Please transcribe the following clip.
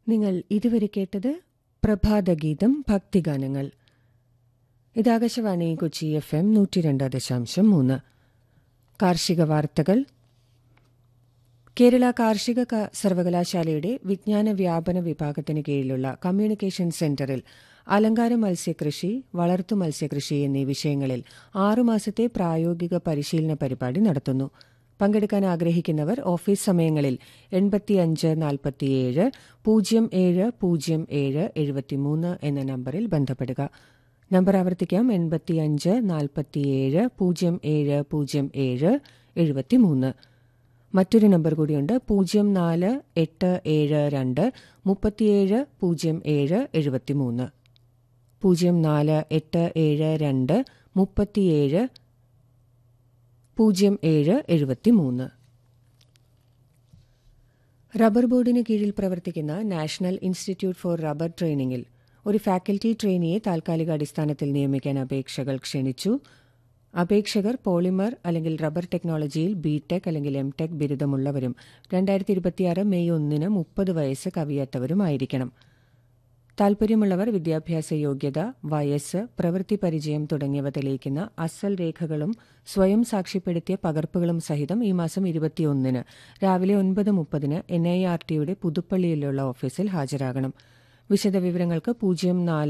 നിങ്ങൾ ഇതുവരെ കേട്ടത് പ്രഭാതഗീതം ഭക്തിഗാനങ്ങൾ ഇത് ആകാശവാണി കൊച്ചി എഫ് എം നൂറ്റി രണ്ട് ദശാംശം മൂന്ന് കാർഷിക വാർത്തകൾ കേരള കാർഷിക ക- സർവകലാശാലയുടെ വിജ്ഞാന വ്യാപന വിഭാഗത്തിന് കീഴിലുള്ള കമ്മ്യൂണിക്കേഷൻ സെന്ററിൽ അലങ്കാര മത്സ്യകൃഷി വളർത്തു മത്സ്യകൃഷി എന്നീ വിഷയങ്ങളിൽ ആറുമാസത്തെ പ്രായോഗിക പരിശീലന പരിപാടി നടത്തുന്നു പങ്കെടുക്കാൻ ആഗ്രഹിക്കുന്നവർ ഓഫീസ് സമയങ്ങളിൽ എൺപത്തിയഞ്ച് നാൽപ്പത്തിയേഴ് പൂജ്യം ഏഴ് പൂജ്യം ഏഴ് എഴുപത്തിമൂന്ന് എന്ന നമ്പറിൽ ബന്ധപ്പെടുക നമ്പർ ആവർത്തിക്കാം എൺപത്തിയഞ്ച് നാൽപ്പത്തിയേഴ് പൂജ്യം ഏഴ് പൂജ്യം ഏഴ് എഴുപത്തിമൂന്ന് മറ്റൊരു നമ്പർ കൂടിയുണ്ട് പൂജ്യം നാല് എട്ട് ഏഴ് രണ്ട് മുപ്പത്തിയേഴ് പൂജ്യം ഏഴ് എഴുപത്തിമൂന്ന് പൂജ്യം നാല് എട്ട് ഏഴ് രണ്ട് മുപ്പത്തിയേഴ് പൂജ്യം ഏഴ് എഴുപത്തിമൂന്ന് റബ്ബർ ബോർഡിന് കീഴിൽ പ്രവർത്തിക്കുന്ന നാഷണൽ ഇൻസ്റ്റിറ്റ്യൂട്ട് ഫോർ റബ്ബർ ട്രെയിനിങ്ങിൽ ഒരു ഫാക്കൽറ്റി ട്രെയിനിയെ താൽക്കാലിക അടിസ്ഥാനത്തിൽ നിയമിക്കാൻ അപേക്ഷകൾ ക്ഷണിച്ചു അപേക്ഷകർ പോളിമർ അല്ലെങ്കിൽ റബ്ബർ ടെക്നോളജിയിൽ ബി ടെക് അല്ലെങ്കിൽ എം ടെക് ബിരുദമുള്ളവരും രണ്ടായിരത്തി ഇരുപത്തിയാറ് മെയ് ഒന്നിന് മുപ്പത് വയസ്സ് കവിയാത്തവരുമായിരിക്കണം താൽപര്യമുള്ളവർ വിദ്യാഭ്യാസ യോഗ്യത വയസ്സ് പ്രവൃത്തി പരിചയം തുടങ്ങിയവ തെളിയിക്കുന്ന അസൽ രേഖകളും സ്വയം സാക്ഷ്യപ്പെടുത്തിയ പകർപ്പുകളും സഹിതം ഈ മാസം ഇരുപത്തിയൊന്നിന് രാവിലെ ഒൻപത് മുപ്പതിന് എൻ ഐ ആർ ടിയുടെ പുതുപ്പള്ളിയിലുള്ള ഓഫീസിൽ ഹാജരാകണം വിശദവിവരങ്ങൾക്ക് പൂജ്യം നാല്